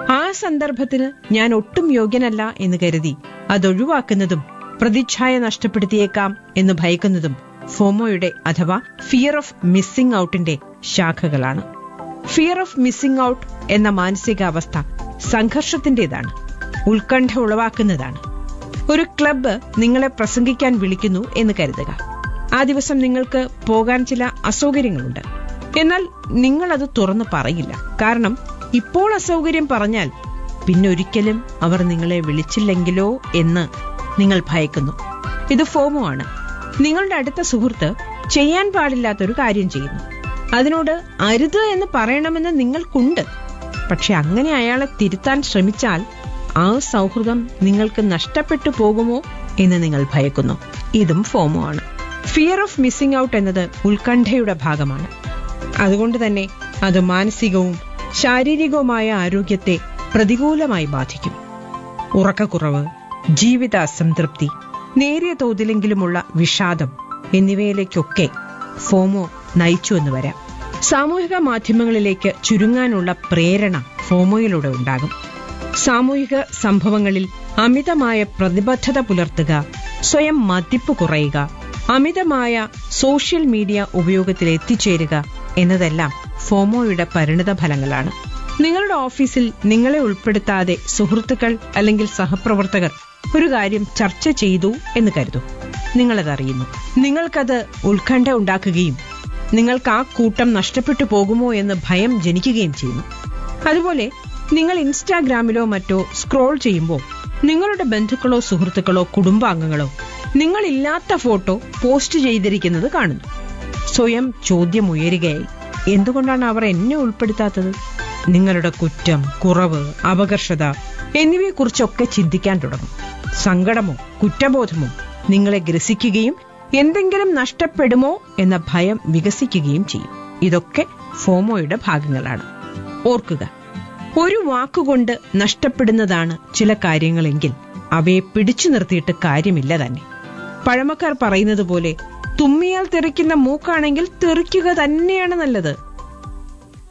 ആ സന്ദർഭത്തിന് ഞാൻ ഒട്ടും യോഗ്യനല്ല എന്ന് കരുതി അതൊഴിവാക്കുന്നതും പ്രതിച്ഛായ നഷ്ടപ്പെടുത്തിയേക്കാം എന്ന് ഭയക്കുന്നതും ഫോമോയുടെ അഥവാ ഫിയർ ഓഫ് മിസ്സിംഗ് ഔട്ടിന്റെ ശാഖകളാണ് ഫിയർ ഓഫ് മിസ്സിംഗ് ഔട്ട് എന്ന മാനസികാവസ്ഥ സംഘർഷത്തിന്റേതാണ് ഉത്കണ്ഠ ഉളവാക്കുന്നതാണ് ഒരു ക്ലബ്ബ് നിങ്ങളെ പ്രസംഗിക്കാൻ വിളിക്കുന്നു എന്ന് കരുതുക ആ ദിവസം നിങ്ങൾക്ക് പോകാൻ ചില അസൗകര്യങ്ങളുണ്ട് എന്നാൽ നിങ്ങൾ അത് തുറന്നു പറയില്ല കാരണം ഇപ്പോൾ അസൗകര്യം പറഞ്ഞാൽ പിന്നൊരിക്കലും അവർ നിങ്ങളെ വിളിച്ചില്ലെങ്കിലോ എന്ന് നിങ്ങൾ ഭയക്കുന്നു ഇത് ഫോമോ ആണ് നിങ്ങളുടെ അടുത്ത സുഹൃത്ത് ചെയ്യാൻ പാടില്ലാത്തൊരു കാര്യം ചെയ്യുന്നു അതിനോട് അരുത് എന്ന് പറയണമെന്ന് നിങ്ങൾക്കുണ്ട് പക്ഷെ അങ്ങനെ അയാളെ തിരുത്താൻ ശ്രമിച്ചാൽ ആ സൗഹൃദം നിങ്ങൾക്ക് നഷ്ടപ്പെട്ടു പോകുമോ എന്ന് നിങ്ങൾ ഭയക്കുന്നു ഇതും ഫോമോ ആണ് ഫിയർ ഓഫ് മിസ്സിംഗ് ഔട്ട് എന്നത് ഉത്കണ്ഠയുടെ ഭാഗമാണ് അതുകൊണ്ട് തന്നെ അത് മാനസികവും ശാരീരികവുമായ ആരോഗ്യത്തെ പ്രതികൂലമായി ബാധിക്കും ഉറക്കക്കുറവ് ജീവിത അസംതൃപ്തി നേരിയ തോതിലെങ്കിലുമുള്ള വിഷാദം എന്നിവയിലേക്കൊക്കെ ഫോമോ നയിച്ചു എന്ന് വരാം സാമൂഹിക മാധ്യമങ്ങളിലേക്ക് ചുരുങ്ങാനുള്ള പ്രേരണ ഫോമോയിലൂടെ ഉണ്ടാകും സാമൂഹിക സംഭവങ്ങളിൽ അമിതമായ പ്രതിബദ്ധത പുലർത്തുക സ്വയം മതിപ്പ് കുറയുക അമിതമായ സോഷ്യൽ മീഡിയ ഉപയോഗത്തിൽ എത്തിച്ചേരുക എന്നതെല്ലാം ഫോമോയുടെ പരിണിത ഫലങ്ങളാണ് നിങ്ങളുടെ ഓഫീസിൽ നിങ്ങളെ ഉൾപ്പെടുത്താതെ സുഹൃത്തുക്കൾ അല്ലെങ്കിൽ സഹപ്രവർത്തകർ ഒരു കാര്യം ചർച്ച ചെയ്തു എന്ന് കരുതൂ നിങ്ങളത് അറിയുന്നു നിങ്ങൾക്കത് ഉത്കണ്ഠ ഉണ്ടാക്കുകയും നിങ്ങൾക്ക് ആ കൂട്ടം നഷ്ടപ്പെട്ടു പോകുമോ എന്ന് ഭയം ജനിക്കുകയും ചെയ്യുന്നു അതുപോലെ നിങ്ങൾ ഇൻസ്റ്റാഗ്രാമിലോ മറ്റോ സ്ക്രോൾ ചെയ്യുമ്പോൾ നിങ്ങളുടെ ബന്ധുക്കളോ സുഹൃത്തുക്കളോ കുടുംബാംഗങ്ങളോ നിങ്ങളില്ലാത്ത ഫോട്ടോ പോസ്റ്റ് ചെയ്തിരിക്കുന്നത് കാണുന്നു സ്വയം ചോദ്യം ഉയരുകയായി എന്തുകൊണ്ടാണ് അവർ എന്നെ ഉൾപ്പെടുത്താത്തത് നിങ്ങളുടെ കുറ്റം കുറവ് അപകർഷത എന്നിവയെക്കുറിച്ചൊക്കെ ചിന്തിക്കാൻ തുടങ്ങും സങ്കടമോ കുറ്റബോധമോ നിങ്ങളെ ഗ്രസിക്കുകയും എന്തെങ്കിലും നഷ്ടപ്പെടുമോ എന്ന ഭയം വികസിക്കുകയും ചെയ്യും ഇതൊക്കെ ഫോമോയുടെ ഭാഗങ്ങളാണ് ഓർക്കുക ഒരു വാക്കുകൊണ്ട് നഷ്ടപ്പെടുന്നതാണ് ചില കാര്യങ്ങളെങ്കിൽ അവയെ പിടിച്ചു നിർത്തിയിട്ട് കാര്യമില്ല തന്നെ പഴമക്കാർ പറയുന്നത് പോലെ തുമ്മിയാൽ തെറിക്കുന്ന മൂക്കാണെങ്കിൽ തെറിക്കുക തന്നെയാണ് നല്ലത്